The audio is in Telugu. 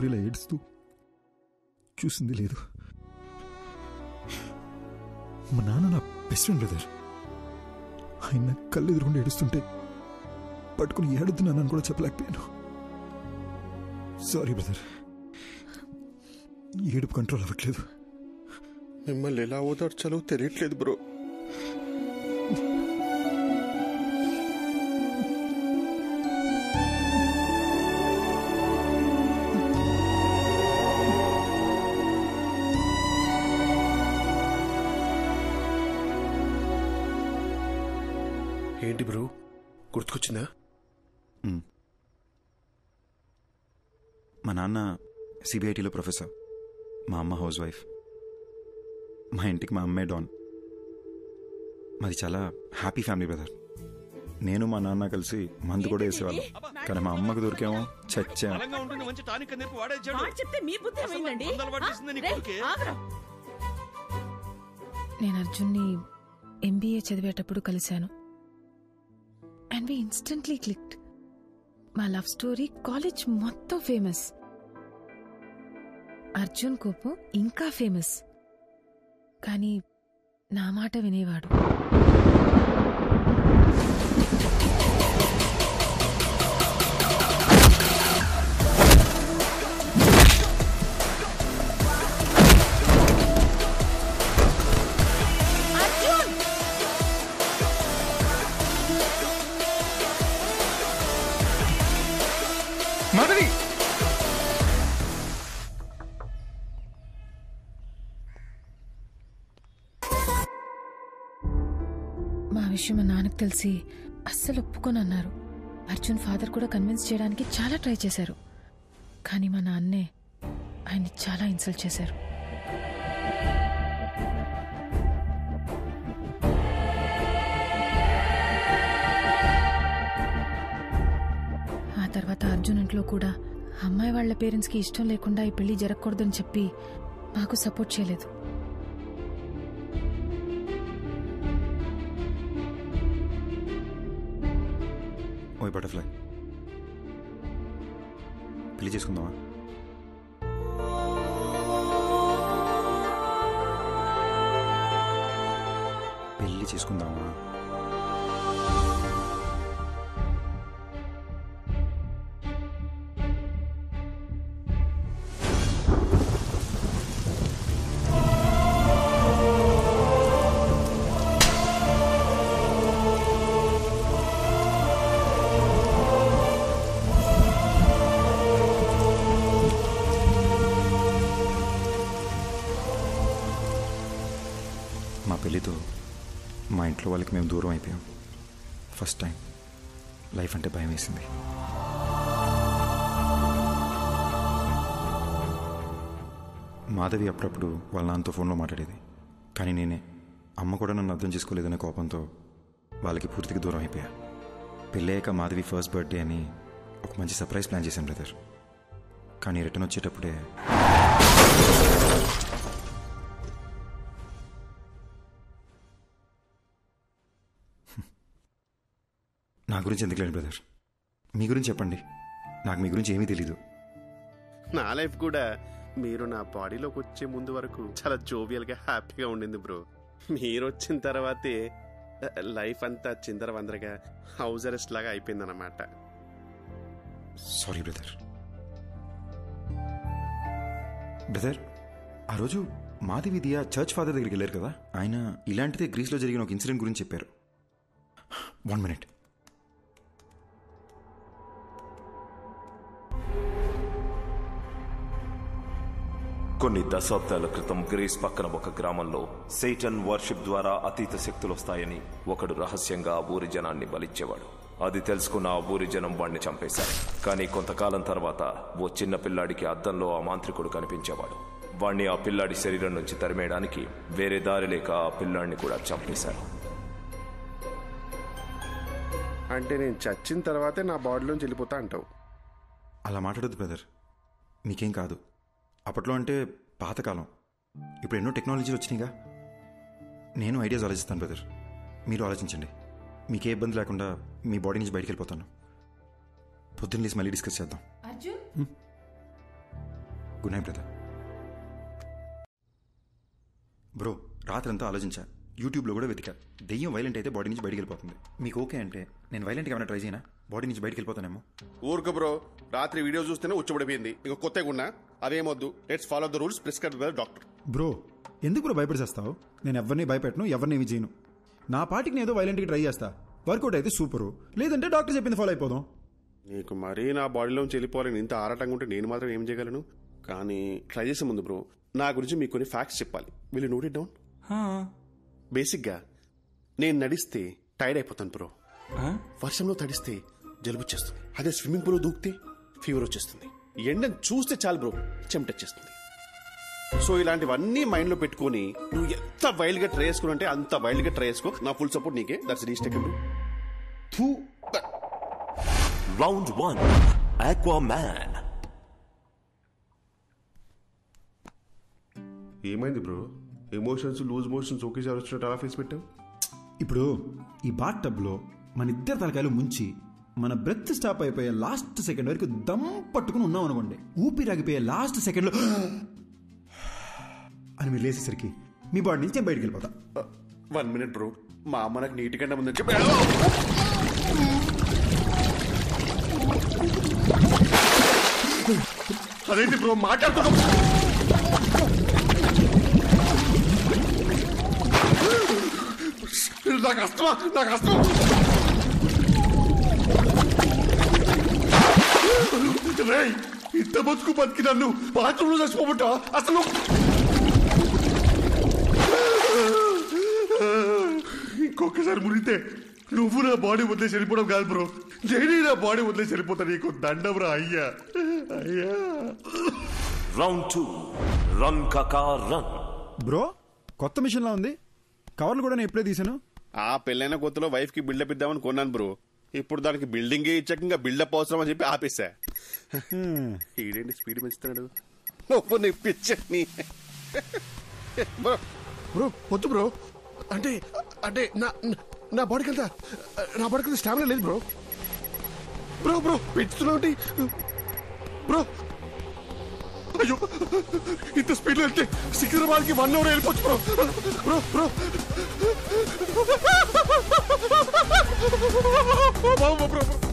ఎప్పుడు ఇలా ఏడుస్తూ చూసింది లేదు మా నాన్న నా బెస్ట్ ఫ్రెండ్ బ్రదర్ ఆయన నా కళ్ళు ఎదురుకుండా ఏడుస్తుంటే పట్టుకుని ఏడుతున్నానని కూడా చెప్పలేకపోయాను సారీ బ్రదర్ ఏడుపు కంట్రోల్ అవ్వట్లేదు మిమ్మల్ని ఎలా ఓదార్చాలో తెలియట్లేదు బ్రో ఏంటి బ్రో గుర్తుకొచ్చిందా మా నాన్న సిబిఐటిలో ప్రొఫెసర్ మా అమ్మ హౌస్ వైఫ్ మా ఇంటికి మా అమ్మే డాన్ మాది చాలా హ్యాపీ ఫ్యామిలీ బ్రదర్ నేను మా నాన్న కలిసి మందు కూడా వేసేవాళ్ళం కానీ మా అమ్మకు దొరికేమో చచ్చాం బలంగా ఉంటుంది మంచి టానిక్ అని చెప్పి వాడేచ్చాడు మాట చెప్తే మీ బుద్ధి ఏమైందండి మందు అలవాటు చేసింది నీ రేయ్, కొడుకే. ఆగురా. నేను అర్జున్ని ఎంబీఏ చదివేటప్పుడు కలిశాను అండ్ వి ఇన్స్టెంట్లీ క్లిక్డ్ మా లవ్ స్టోరీ కాలేజ్ మొత్తం ఫేమస్ అర్జున్ కోపం ఇంకా ఫేమస్ కానీ నా మాట వినేవాడు మాధవి మా విషయం మా నాన్నకు తెలిసి అస్సలు ఒప్పుకొని అన్నారు అర్జున్ ఫాదర్ కూడా కన్విన్స్ చేయడానికి చాలా ట్రై చేశారు కానీ మా నాన్నే ఆయన్ని చాలా ఇన్సల్ట్ చేశారు ఆ తర్వాత అర్జున్ ఇంట్లో కూడా అమ్మాయి వాళ్ళ పేరెంట్స్కి ఇష్టం లేకుండా ఈ పెళ్లి జరగకూడదని చెప్పి మాకు సపోర్ట్ చేయలేదు ఓయ్ బటర్ఫ్లై పెళ్లి చేసుకుందామా పెళ్లి చేసుకుందామా మా పెళ్ళితో మా ఇంట్లో వాళ్ళకి మేము దూరం అయిపోయాం ఫస్ట్ టైం లైఫ్ అంటే భయం వేసింది మాధవి అప్పుడప్పుడు వాళ్ళ నాన్నతో ఫోన్లో మాట్లాడేది కానీ నేనే అమ్మ కూడా నన్ను అర్థం చేసుకోలేదనే కోపంతో వాళ్ళకి పూర్తిగా దూరం అయిపోయా పెళ్ళయ్యాక మాధవి ఫస్ట్ బర్త్డే అని ఒక మంచి సర్ప్రైజ్ ప్లాన్ చేశాను బ్రదర్ కానీ రిటర్న్ వచ్చేటప్పుడే నా గురించి ఎందుకు లేండి బ్రదర్ మీ గురించి చెప్పండి నాకు మీ గురించి ఏమీ తెలీదు నా లైఫ్ కూడా మీరు నా బాడీలోకి వచ్చే ముందు వరకు చాలా జోవియల్గా హ్యాపీగా ఉండింది బ్రో మీరు వచ్చిన తర్వాతే లైఫ్ అంతా చిందర వందరగా హౌస్ అరెస్ట్ లాగా అయిపోయిందన్నమాట సారీ బ్రదర్ బ్రదర్ ఆ రోజు మాధవి దియా చర్చ్ ఫాదర్ దగ్గరికి వెళ్ళారు కదా ఆయన ఇలాంటిదే గ్రీస్లో జరిగిన ఒక ఇన్సిడెంట్ గురించి చెప్పారు వన్ మినిట్ కొన్ని దశాబ్దాల క్రితం గ్రీస్ పక్కన ఒక గ్రామంలో సేటన్ వర్షిప్ ద్వారా అతీత శక్తులు వస్తాయని ఒకడు రహస్యంగా ఆ ఊరి జనాన్ని బలిచ్చేవాడు అది తెలుసుకున్న ఆ ఊరి జనం వాణ్ణి చంపేశారు కానీ కొంతకాలం తర్వాత ఓ చిన్న పిల్లాడికి అద్దంలో ఆ మాంత్రికుడు కనిపించేవాడు వాణ్ణి ఆ పిల్లాడి శరీరం నుంచి తరిమేయడానికి వేరే దారి లేక ఆ పిల్లాడిని కూడా చంపేశారు అంటే నేను చచ్చిన తర్వాతే నా బాడీలోంచి వెళ్ళిపోతా అంటావు అలా మాట్లాడొద్దు బ్రదర్ మీకేం కాదు అప్పట్లో అంటే పాతకాలం ఇప్పుడు ఎన్నో టెక్నాలజీలు వచ్చినాయిగా నేను ఐడియాస్ ఆలోచిస్తాను బ్రదర్ మీరు ఆలోచించండి మీకే ఇబ్బంది లేకుండా మీ బాడీ నుంచి బయటికి వెళ్ళిపోతాను పొద్దున్న లేసి మళ్ళీ డిస్కస్ చేద్దాం Arjun good night brother bro రాత్రంతా ఆలోచించా యూట్యూబ్లో కూడా వెతికా దెయ్యం వైలెంట్ అయితే బాడీ నుంచి బయటికి వెళ్ళిపోతుంది మీకు ఓకే అంటే నేను వైలెంట్గా ఏమైనా ట్రై చేయనా బాడీ నుంచి బయటికి వెళ్ళిపోతానేమో ఊరుకు బ్రో రాత్రి వీడియో చూస్తేనే ఉచ్చబడిపోయింది ఇంక కొత్తగా ఉన్నా అదేమొద్దు let's follow the rules prescribe by doctor bro ఎందుకు బ్రో భయపడిచేస్తావు నేను ఎవరిని భయపెట్టను ఎవరిని ఏమి చేయను నా పాటికి నేను ఏదో వైలెంట్కి ట్రై చేస్తా వర్కౌట్ అయితే సూపరు లేదంటే డాక్టర్ చెప్పింది ఫాలో అయిపోదాం నీకు మరీ నా బాడీలోంచి వెళ్ళిపోవాలని ఇంత ఆరాటంగా ఉంటే నేను మాత్రం ఏం చేయగలను కానీ ట్రై చేసే ముందు బ్రో నా గురించి మీకు కొన్ని ఫ్యాక్ట్స్ చెప్పాలి వీళ్ళు నోట్ ఇట్ డౌన్ బేసిక్గా నేను నడిస్తే టైర్డ్ అయిపోతాను బ్రో వర్షంలో తడిస్తే జలుబు వచ్చేస్తుంది అదే స్విమ్మింగ్ పూల్ దూకితే ఫీవర్ వచ్చేస్తుంది ఎండను చూస్తే చాలు బ్రో చెమటొచ్చేస్తుంది సో ఇలాంటివన్నీ మైండ్ లో పెట్టుకొని నువ్వు ఎంత వైల్డ్ గా ట్రై చేసుకుని అంటే అంత వైల్డ్ గా ట్రై చేసుకో నా ఫుల్ సపోర్ట్ నీకే దట్స్ రీచ్ టెక్ ఫూ రౌండ్ వన్ మ్యాన్ ఏమైంది బ్రో ఎమోషన్స్ లూజ్ మోషన్స్ ఒకేసారి వచ్చినట్టు అలా ఫేస్ పెట్టావు ఇప్పుడు ఈ బాత్ టబ్లో మన ఇద్దరు తలకాయలు ముంచి మన బ్రెత్ స్టాప్ అయిపోయే లాస్ట్ సెకండ్ వరకు దమ్ పట్టుకుని ఉన్నాం అనుకోండి ఊపిరాగిపోయే లాస్ట్ సెకండ్లో అని మీరు లేచేసరికి మీ బాడీ నుంచి నేను బయటికి వెళ్ళిపోతా వన్ మినిట్ బ్రో మా అమ్మ నాకు నీటి కంటే ముందు చెప్పి అదేంటి బ్రో మాట్లాడుతున్నాం నాకు అస్తమా నాకు అస్తమా రేయ్ ఇంత బతుకు బతికి నన్ను బాత్రూంలో చచ్చిపోబట్టా అసలు ఇంకొకసారి మునిగితే నువ్వు నా బాడీ వదిలేసి వెళ్ళిపోవడం కాదు బ్రో నేనే నా బాడీ వదిలేసి వెళ్ళిపోతా నీకు దండం రా అయ్యా అయ్యా రౌండ్ టూ రన్ కకా రన్ బ్రో కొత్త మిషన్లా ఉంది కవర్లు కూడా నేను ఎప్పుడే తీసాను ఆ పెళ్ళైన కొత్తలో వైఫ్ కి బిల్డప్ ఇద్దామని కొన్నాను బ్రో ఇప్పుడు దానికి బిల్డింగే ఇచ్చాక ఇంకా బిల్డప్ అవసరం అని చెప్పి ఆపేశా ఈడేంటి స్పీడ్ పెంచుతున్నాడు నువ్వు నీ పిచ్చని బ్రో బ్రో వద్దు బ్రో అంటే అంటే నా నా బాడీకి అంతా నా బాడీకి అంత స్టామినా లేదు బ్రో బ్రో బ్రో పెంచుతున్నావు బ్రో అయ్యో ఇంత స్పీడ్ లో వెళ్తే సికింద్రాబాద్కి వన్ అవర్ వెళ్ళిపోవచ్చు bro bro bro bro bro